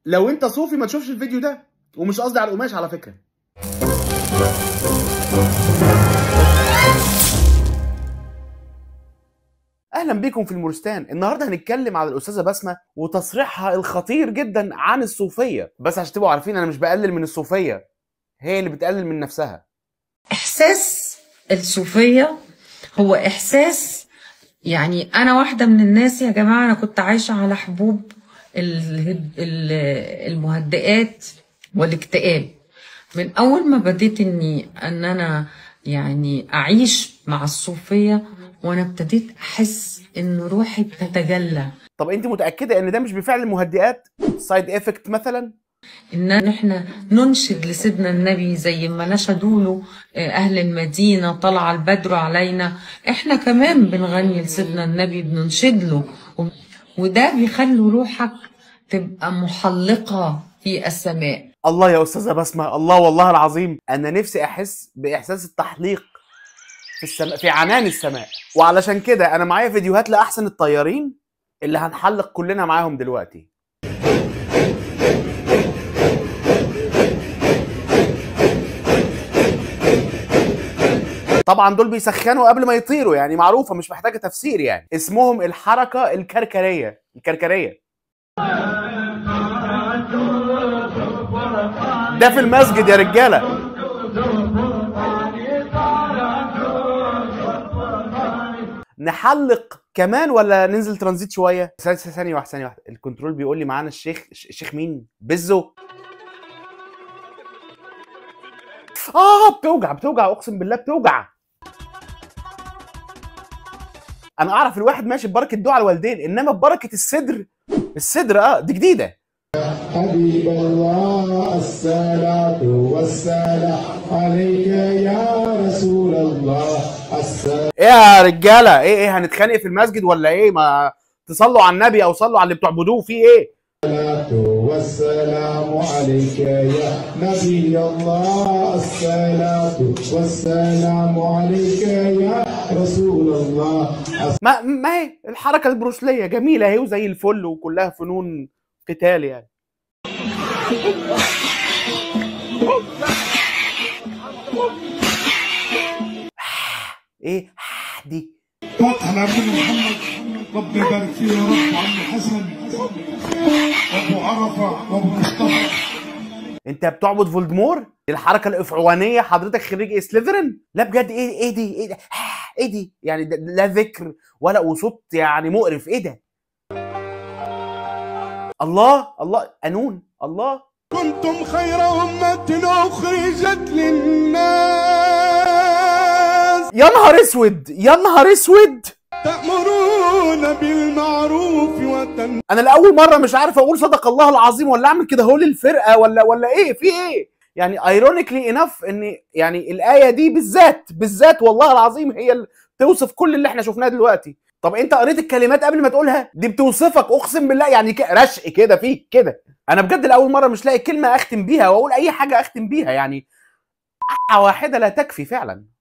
لو انت صوفي ما تشوفش الفيديو ده ومش قصدي على القماش على فكره اهلا بيكم في المورستان النهارده هنتكلم على الاستاذه بسمه وتصريحها الخطير جدا عن الصوفيه بس عشان تبقوا عارفين انا مش بقلل من الصوفيه هي اللي بتقلل من نفسها احساس الصوفيه هو احساس يعني انا واحده من الناس يا جماعه انا كنت عايشه على حبوب الهد- ال- المهدئات والاكتئاب من اول ما بديت اني ان انا يعني اعيش مع الصوفيه وانا ابتديت احس ان روحي بتتجلى طب انت متاكده ان ده مش بفعل المهدئات سايد افكت مثلا ان احنا ننشد لسيدنا النبي زي ما نشدوا له اهل المدينه طلع البدر علينا احنا كمان بنغني لسيدنا النبي بننشد له و- وده بيخلي روحك تبقى محلقه في السماء الله يا استاذه بسمه الله والله العظيم انا نفسي احس باحساس التحليق في السماء في عنان السماء وعلشان كده انا معايا فيديوهات لاحسن الطيارين اللي هنحلق كلنا معاهم دلوقتي طبعا دول بيسخنوا قبل ما يطيروا يعني معروفه مش محتاجه تفسير يعني اسمهم الحركه الكركريه الكركريه ده في المسجد يا رجاله نحلق كمان ولا ننزل ترانزيت شويه ثانيه ثانيه واحده ثانيه واحده الكنترول بيقول لي معانا الشيخ الشيخ مين بزو اه بتوجع بتوجع اقسم بالله بتوجع انا اعرف الواحد ماشي ببركه دعاء الوالدين انما ببركه الصدر الصدر اه دي جديده حبيب الله الصلاة والسلام عليك يا رسول الله الصلاة ايه يا رجاله ايه ايه هنتخانق في المسجد ولا ايه ما تصلوا على النبي او صلوا على اللي بتعبدوه في ايه والسلام عليك يا نبي الله الصلاة والسلام عليك يا رسول الله ما ما هي الحركه البروسليه جميله اهي وزي الفل وكلها فنون قتال يعني ايه دي فتح لابن محمد ربي يبارك فيه يا رب عم حسن وابو عرفه وابو مصطفى انت بتعبد فولدمور الحركه الافعوانيه حضرتك خريج سليذرين لا بجد ايه ايه دي ايه ده ايه دي يعني ده لا ذكر ولا وصوت يعني مقرف ايه ده الله الله قانون الله كنتم خير أمة أخرجت للناس يا نهار اسود يا نهار اسود تأمرون بالمعروف وتنهون انا لاول مره مش عارف اقول صدق الله العظيم ولا اعمل كده هو للفرقه ولا ولا ايه في ايه يعني ايرونيكلي انف ان يعني الايه دي بالذات بالذات والله العظيم هي اللي توصف كل اللي احنا شفناه دلوقتي طب انت قريت الكلمات قبل ما تقولها دي بتوصفك اقسم بالله يعني ك- رشق كده فيك كده انا بجد لاول مره مش لاقي كلمه اختم بيها واقول اي حاجه اختم بيها يعني واحده لا تكفي فعلا